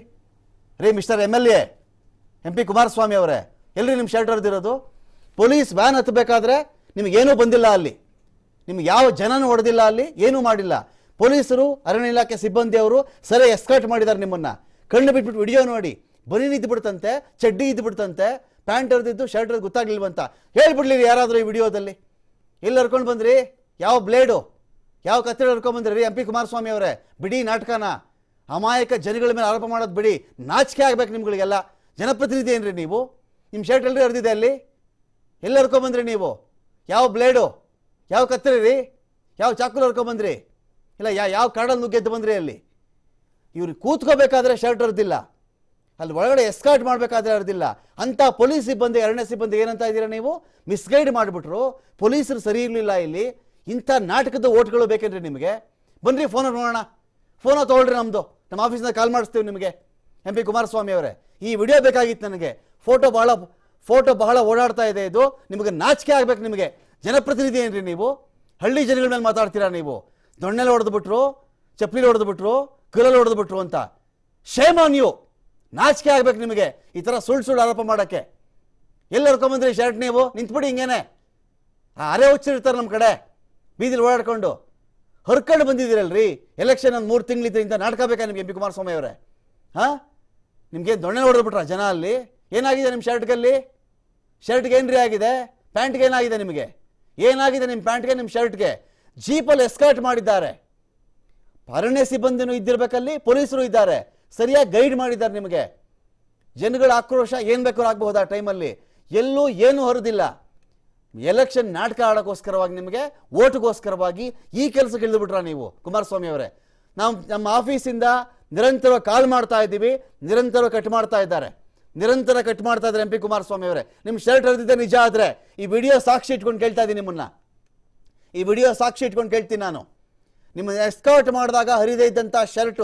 Speaker 1: ರೀ mister M L A M P Kumaraswamy ಅವರೇ ಎಲ್ರಿ ನಿಮ್ಮ ಶರ್ಟ್ ಹೊಡೆದಿರೋದು ಪೊಲೀಸ್ ವ್ಯಾನ್ ಹತ್ತಬೇಕಾದ್ರೆ ನಿಮಗೇನೂ ಬಂದಿಲ್ಲ ಅಲ್ಲಿ ನಿಮ್ಗೆ ಯಾವ ಜನನೂ ಹೊಡೆದಿಲ್ಲ ಅಲ್ಲಿ ಏನೂ ಮಾಡಿಲ್ಲ ಪೊಲೀಸರು ಅರಣ್ಯ ಇಲಾಖೆ ಸಿಬ್ಬಂದಿಯವರು ಸರಿ ಎಸ್ಕರ್ಟ್ ಮಾಡಿದ್ದಾರೆ ನಿಮ್ಮನ್ನ ಕಣ್ಣು ಬಿಟ್ಬಿಟ್ಟು ವಿಡಿಯೋ ನೋಡಿ ಬನಿ ಇದ್ದು ಬಿಡ್ತಂತೆ ಚಡ್ಡಿ ಇದ್ದು ಬಿಡ್ತಂತೆ ಪ್ಯಾಂಟ್ ಹರಿದಿದ್ದು ಶರ್ಟ್ ಹರಿದು ಗೊತ್ತಾಗ್ಲಿಲ್ವಂತ ಹೇಳ್ಬಿಡ್ಲಿ ಯಾರಾದರೂ ಈ ವಿಡಿಯೋದಲ್ಲಿ ಎಲ್ಲಿ ಹರ್ಕೊಂಡು ಬಂದ್ರಿ ಯಾವ ಬ್ಲೇಡು ಯಾವ ಕತ್ತರಿ ಹರ್ಕೊಂಡ್ ಬಂದ್ರಿ ರೀ ಎಂ ಪಿ ಕುಮಾರಸ್ವಾಮಿ ಅವರೇ ಬಿಡಿ ನಾಟಕನ ಅಮಾಯಕ ಜನಗಳ ಮೇಲೆ ಆರೋಪ ಮಾಡೋದು ಬಿಡಿ ನಾಚಿಕೆ ಆಗ್ಬೇಕು ನಿಮ್ಗಳಿಗೆಲ್ಲ ಜನಪ್ರತಿನಿಧಿ ಏನ್ರಿ ನೀವು ನಿಮ್ಮ ಶರ್ಟ್ ಎಲ್ರಿ ಹರಿದಿದೆ ಅಲ್ಲಿ ಎಲ್ಲಿ ಹರ್ಕೊಂಬಂದ್ರಿ ನೀವು ಯಾವ ಬ್ಲೇಡು ಯಾವ ಕತ್ತರಿ ರೀ ಯಾವ ಚಾಕುಲ್ ಹರ್ಕೊಂಬಂದ್ರಿ ಇಲ್ಲ ಯಾ ಯಾವ ಕಾಡಲ್ಲಿ ನುಗ್ಗೆದ್ದು ಬಂದ್ರಿ ಅಲ್ಲಿ ಇವ್ರು ಕೂತ್ಕೋಬೇಕಾದ್ರೆ ಶರ್ಟ್ ಹರಿದಿಲ್ಲ ಅಲ್ಲಿ ಒಳಗಡೆ ಎಸ್ಕಾರ್ಟ್ ಮಾಡಬೇಕಾದ್ರೆ ಹರಿದಿಲ್ಲ ಅಂಥ ಪೊಲೀಸ್ ಸಿಬ್ಬಂದಿ ಅರಣ್ಯ ಸಿಬ್ಬಂದಿ ಏನಂತ ಇದ್ದೀರಾ ನೀವು ಮಿಸ್ಗೈಡ್ ಮಾಡಿಬಿಟ್ರು ಪೊಲೀಸರು ಸರಿ ಇರಲಿಲ್ಲ ಇಲ್ಲಿ ಇಂಥ ನಾಟಕದ ಓಟ್ಗಳು ಬೇಕೇನ್ರಿ ನಿಮಗೆ ಬನ್ರಿ ಫೋನ್ ನೋಡೋಣ ಫೋನ ತೊಗೊಳ್ರಿ ನಮ್ಮದು ನಮ್ಮ ಆಫೀಸ್ನ ಕಾಲ್ ಮಾಡಿಸ್ತೀವಿ ನಿಮಗೆ ಎಂ ಪಿ ಕುಮಾರಸ್ವಾಮಿ ಅವರೇ ಈ ವಿಡಿಯೋ ಬೇಕಾಗಿತ್ತು ನನಗೆ ಫೋಟೋ ಬಹಳ ಫೋಟೋ ಬಹಳ ಓಡಾಡ್ತಾ ಇದೆ ಇದು ನಿಮಗೆ ನಾಚಿಕೆ ಆಗ್ಬೇಕು ನಿಮಗೆ ಜನಪ್ರತಿನಿಧಿ ಏನ್ರಿ ನೀವು ಹಳ್ಳಿ ಜನಗಳ ಮೇಲೆ ಮಾತಾಡ್ತೀರಾ ನೀವು ದೊಣ್ಣೆಲ್ಲಿ ಹೊಡೆದ್ಬಿಟ್ರು ಚಪ್ಪಲಿ ಹೊಡೆದ್ಬಿಟ್ರು ಕಲ್ಲಲ್ಲಿ ಹೊಡೆದ್ಬಿಟ್ರು ಅಂತ ಶೇಮ್ ಆನ್ ಯು ನಾಚಿಕೆ ಆಗ್ಬೇಕು ನಿಮಗೆ ಈ ಥರ ಸುಳ್ಳು ಸುಳ್ಳು ಆರೋಪ ಮಾಡೋಕ್ಕೆ ಎಲ್ಲಿ ಹರ್ಕೊಂಬಂದ್ರಿ ಶರ್ಟ್ ನೀವು ನಿಂತ್ಬಿಡಿ ಹಿಂಗೇನೆ ಆ ಅರೆ ಹುಚ್ಚಿರ್ತಾರೆ ನಮ್ಮ ಕಡೆ ಬೀದಿಲಿ ಓಡಾಡ್ಕೊಂಡು ಹರ್ಕೊಂಡು ಬಂದಿದ್ದೀರಲ್ರಿ ಎಲೆಕ್ಷನ್ ಒಂದು ಮೂರು ತಿಂಗಳಿದ್ರೆ ಇಂಥ ನಾಟಕ ಬೇಕಾ ನಿಮಗೆ ಎಂ ಪಿ ಕುಮಾರಸ್ವಾಮಿ ಅವರೇ ಹಾಂ ನಿಮಗೆ ದೊಣ್ಣೆ ಹೊಡೆದ್ಬಿಟ್ರ ಜನ ಅಲ್ಲಿ ಏನಾಗಿದೆ ನಿಮ್ಮ ಶರ್ಟ್ಗಲ್ಲಿ ಶರ್ಟ್ಗೆ ಏನ್ರಿ ಆಗಿದೆ ಪ್ಯಾಂಟ್ಗೆ ಏನಾಗಿದೆ ನಿಮಗೆ ಏನಾಗಿದೆ ನಿಮ್ಮ ಪ್ಯಾಂಟ್ಗೆ ನಿಮ್ಮ ಶರ್ಟ್ಗೆ ಜೀಪಲ್ಲಿ ಎಸ್ಕರ್ಟ್ ಮಾಡಿದ್ದಾರೆ ಅರಣ್ಯ ಸಿಬ್ಬಂದಿನೂ ಇದ್ದಿರ್ಬೇಕಲ್ಲಿ ಪೊಲೀಸರು ಇದ್ದಾರೆ ಸರಿಯಾಗಿ ಗೈಡ್ ಮಾಡಿದ್ದಾರೆ ನಿಮಗೆ ಜನಗಳ ಆಕ್ರೋಶ ಏನು ಬೇಕಾದ್ರೂ ಆಗಬಹುದು ಆ ಟೈಮಲ್ಲಿ ಎಲ್ಲೂ ಏನೂ ಹೊರದಿಲ್ಲ ಎಲೆಕ್ಷನ್ ನಾಟಕ ಆಡೋಕ್ಕೋಸ್ಕರವಾಗಿ ನಿಮಗೆ ಓಟ್ಗೋಸ್ಕರವಾಗಿ ಈ ಕೆಲಸಕ್ಕೆ ಇಳಿದುಬಿಟ್ರ ನೀವು ಕುಮಾರಸ್ವಾಮಿ ಅವರೇ ನಾವು ನಮ್ಮ ಆಫೀಸಿಂದ ನಿರಂತರ ಕಾಲ್ ಮಾಡ್ತಾ ಇದ್ದೀವಿ ನಿರಂತರ ಕಟ್ ಮಾಡ್ತಾ ಇದ್ದಾರೆ ನಿರಂತರ ಕಟ್ ಮಾಡ್ತಾ ಇದ್ದಾರೆ ಎಂ ಪಿ ಕುಮಾರಸ್ವಾಮಿ ಅವರೇ ನಿಮ್ಮ ಶರ್ಟ್ ಹರಿದಿದ್ದೆ ನಿಜ ಆದರೆ ಈ ವಿಡಿಯೋ ಸಾಕ್ಷಿ ಇಟ್ಕೊಂಡು ಕೇಳ್ತಾ ಇದ್ದೀನಿ ನಿಮ್ಮನ್ನ ಈ ವಿಡಿಯೋ ಸಾಕ್ಷಿ ಇಟ್ಕೊಂಡು ಕೇಳ್ತೀನಿ ನಾನು ನಿಮ್ಮ ಎಸ್ಕರ್ಟ್ ಮಾಡಿದಾಗ ಹರಿದೇ ಇದ್ದಂಥ ಶರ್ಟು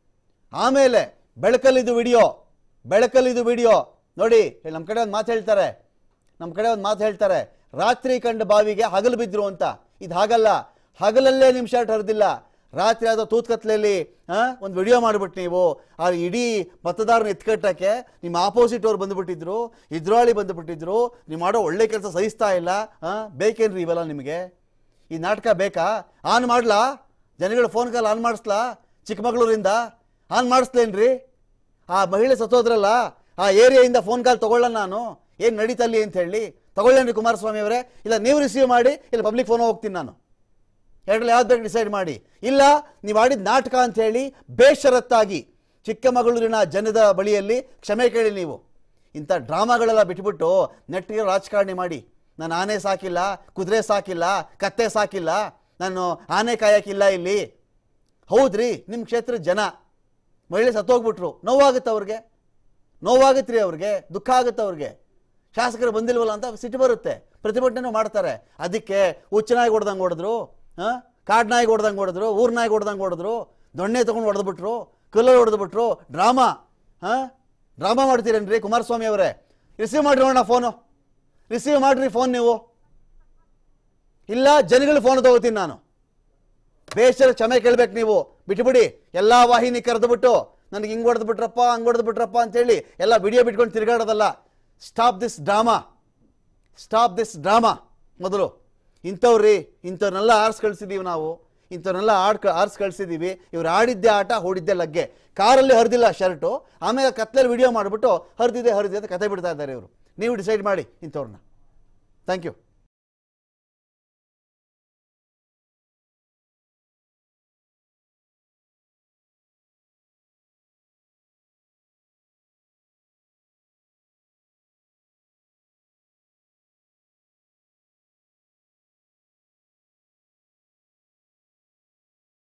Speaker 1: ಆಮೇಲೆ ಬೆಳಕಲ್ಲಿದ್ದು ವಿಡಿಯೋ ಬೆಳಕಲ್ಲಿದ್ದು ವಿಡಿಯೋ ನೋಡಿ ನಮ್ಮ ಕಡೆ ಒಂದು ಮಾತು ಹೇಳ್ತಾರೆ ನಮ್ಮ ಕಡೆ ಒಂದು ಮಾತು ಹೇಳ್ತಾರೆ ರಾತ್ರಿ ಕಂಡ ಬಾವಿಗೆ ಹಗಲು ಬಿದ್ರು ಅಂತ ಇದು ಹಾಗಲ್ಲ ಹಗಲಲ್ಲೇ ನಿಮ್ಮ ಶರ್ಟ್ ಹರಿದಿಲ್ಲ ರಾತ್ರಿ ಯಾವುದೋ ತೂತ್ಕತ್ಲೆಯಲ್ಲಿ ಒಂದು ವಿಡಿಯೋ ಮಾಡಿಬಿಟ್ಟು ನೀವು ಆ ಇಡೀ ಮತದಾರನ ಎತ್ಕಟ್ಟಕ್ಕೆ ನಿಮ್ಮ ಆಪೋಸಿಟ್ ಅವ್ರು ಬಂದುಬಿಟ್ಟಿದ್ರು ಎದುರಾಳಿ ಬಂದುಬಿಟ್ಟಿದ್ರು ನೀವು ಮಾಡೋ ಒಳ್ಳೆ ಕೆಲಸ ಸಹಿಸ್ತಾ ಇಲ್ಲ ಹಾಂ ಬೇಕೇನ್ರಿ ಇವೆಲ್ಲ ನಿಮಗೆ ಈ ನಾಟಕ ಬೇಕಾ ಆನ್ ಮಾಡ್ಲಾ ಜನಗಳು ಫೋನ್ ಕಾಲ್ ಆನ್ ಮಾಡಿಸ್ಲಾ ಚಿಕ್ಕಮಗಳೂರಿಂದ ಆನ್ ಮಾಡಿಸ್ಲೇನ್ರಿ ಆ ಮಹಿಳೆ ಸತ್ತೋದ್ರಲ್ಲ ಆ ಏರಿಯಾಯಿಂದ ಫೋನ್ ಕಾಲ್ ತಗೊಳ್ಳೋಣ ನಾನು ಏನು ನಡೀತಲ್ಲಿ ಅಂತ ಹೇಳಿ ತಗೊಳ್ಳೇನ್ರಿ ಕುಮಾರಸ್ವಾಮಿ ಅವರೇ ಇಲ್ಲ ನೀವು ರಿಸೀವ್ ಮಾಡಿ ಇಲ್ಲ ಪಬ್ಲಿಕ್ ಫೋನ್ ಹೋಗ್ತೀನಿ ನಾನು ಎರಡರಲ್ಲಿ ಯಾವ್ದು ಬೇಕು ಡಿಸೈಡ್ ಮಾಡಿ ಇಲ್ಲ ನೀವು ಆಡಿದ ನಾಟಕ ಅಂತ ಹೇಳಿ ಬೇಷರತ್ತಾಗಿ ಚಿಕ್ಕಮಗಳೂರಿನ ಜನದ ಬಳಿಯಲ್ಲಿ ಕ್ಷಮೆ ಕೇಳಿ ನೀವು ಇಂಥ ಡ್ರಾಮಾಗಳೆಲ್ಲ ಬಿಟ್ಬಿಟ್ಟು ನೆಟ್ಟಿಗೆ ರಾಜಕಾರಣಿ ಮಾಡಿ ನಾನು ಆನೆ ಸಾಕಿಲ್ಲ ಕುದುರೆ ಸಾಕಿಲ್ಲ ಕತ್ತೆ ಸಾಕಿಲ್ಲ ನಾನು ಆನೆ ಕಾಯಕ್ಕಿಲ್ಲ ಇಲ್ಲಿ ಹೌದ್ರಿ ನಿಮ್ಮ ಕ್ಷೇತ್ರದ ಜನ ಮಹಿಳೆ ಸತ್ತೋಗ್ಬಿಟ್ರು ನೋವಾಗುತ್ತೆ ಅವ್ರಿಗೆ ನೋವಾಗುತ್ತೆ ರೀ ಅವ್ರಿಗೆ ದುಃಖ ಆಗುತ್ತೆ ಅವ್ರಿಗೆ ಶಾಸಕರು ಬಂದಿಲ್ವಲ್ಲ ಅಂತ ಸಿಟ್ಟು ಬರುತ್ತೆ ಪ್ರತಿಭಟನೆ ಮಾಡ್ತಾರೆ ಅದಕ್ಕೆ ಹುಚ್ಚನಾಗಿ ಹೊಡೆದಂಗೆ ಹೊಡೆದ್ರು ಹಾಂ ಕಾಡು ನಾಯಿಗೆ ಹೊಡೆದಂಗೆ ಹೊಡೆದ್ರು ಊರ್ ನಾಯಿಗೆ ಹೊಡೆದಂಗೆ ಹೊಡೆದ್ರು ದೊಣ್ಣೆ ತೊಗೊಂಡು ಹೊಡೆದ್ಬಿಟ್ರು ಕಲ್ಲಲ್ಲಿ ಹೊಡೆದ್ಬಿಟ್ರು ಡ್ರಾಮಾ ಹಾಂ ಡ್ರಾಮಾ ಮಾಡ್ತೀರೇನ್ರಿ ಕುಮಾರಸ್ವಾಮಿ ಅವರೇ ರಿಸೀವ್ ಮಾಡ್ರಿ ನೋಡೋಣ ಫೋನು ರಿಸೀವ್ ಮಾಡ್ರಿ ಫೋನ್ ನೀವು ಇಲ್ಲ ಜನಗಳ ಫೋನ್ ತಗೋತೀನಿ ನಾನು ಬೇಸರ ಕ್ಷಮೆ ಕೇಳ್ಬೇಕು ನೀವು ಬಿಟ್ಬಿಡಿ ಎಲ್ಲ ವಾಹಿನಿ ಕರೆದುಬಿಟ್ಟು ನನಗೆ ಹಿಂಗೆ ಹೊಡೆದು ಬಿಟ್ರಪ್ಪ ಹಂಗೆ ಹೊಡೆದು ಬಿಟ್ರಪ್ಪ ಅಂತೇಳಿ ಎಲ್ಲ ವಿಡಿಯೋ ಬಿಟ್ಕೊಂಡು ತಿರುಗಾಡೋದಲ್ಲ stop this drama stop this drama ಮೊದಲು ಇಂಥವ್ರಿ ಇಂಥವ್ರನ್ನೆಲ್ಲ ಆರ್ಸ್ ಕಳಿಸಿದ್ದೀವಿ ನಾವು ಇಂಥವ್ರನ್ನೆಲ್ಲ ಆಡ್ ಆರ್ಸ್ ಕಳಿಸಿದ್ದೀವಿ ಇವ್ರು ಆಡಿದ್ದೆ ಆಟ ಹೂಡಿದ್ದೆ ಲಗ್ಗೆ ಕಾರಲ್ಲಿ ಹರಿದಿಲ್ಲ ಶರ್ಟು ಆಮೇಲೆ ಕತ್ಲಲ್ಲಿ ವಿಡಿಯೋ ಮಾಡಿಬಿಟ್ಟು ಹರಿದಿದೆ ಹರಿದಿದೆ ಅಂತ ಕತೆ ಬಿಡ್ತಾ ಇದ್ದಾರೆ ಇವರು ನೀವು ಡಿಸೈಡ್ ಮಾಡಿ ಇಂಥವ್ರನ್ನ ಥ್ಯಾಂಕ್ ಯು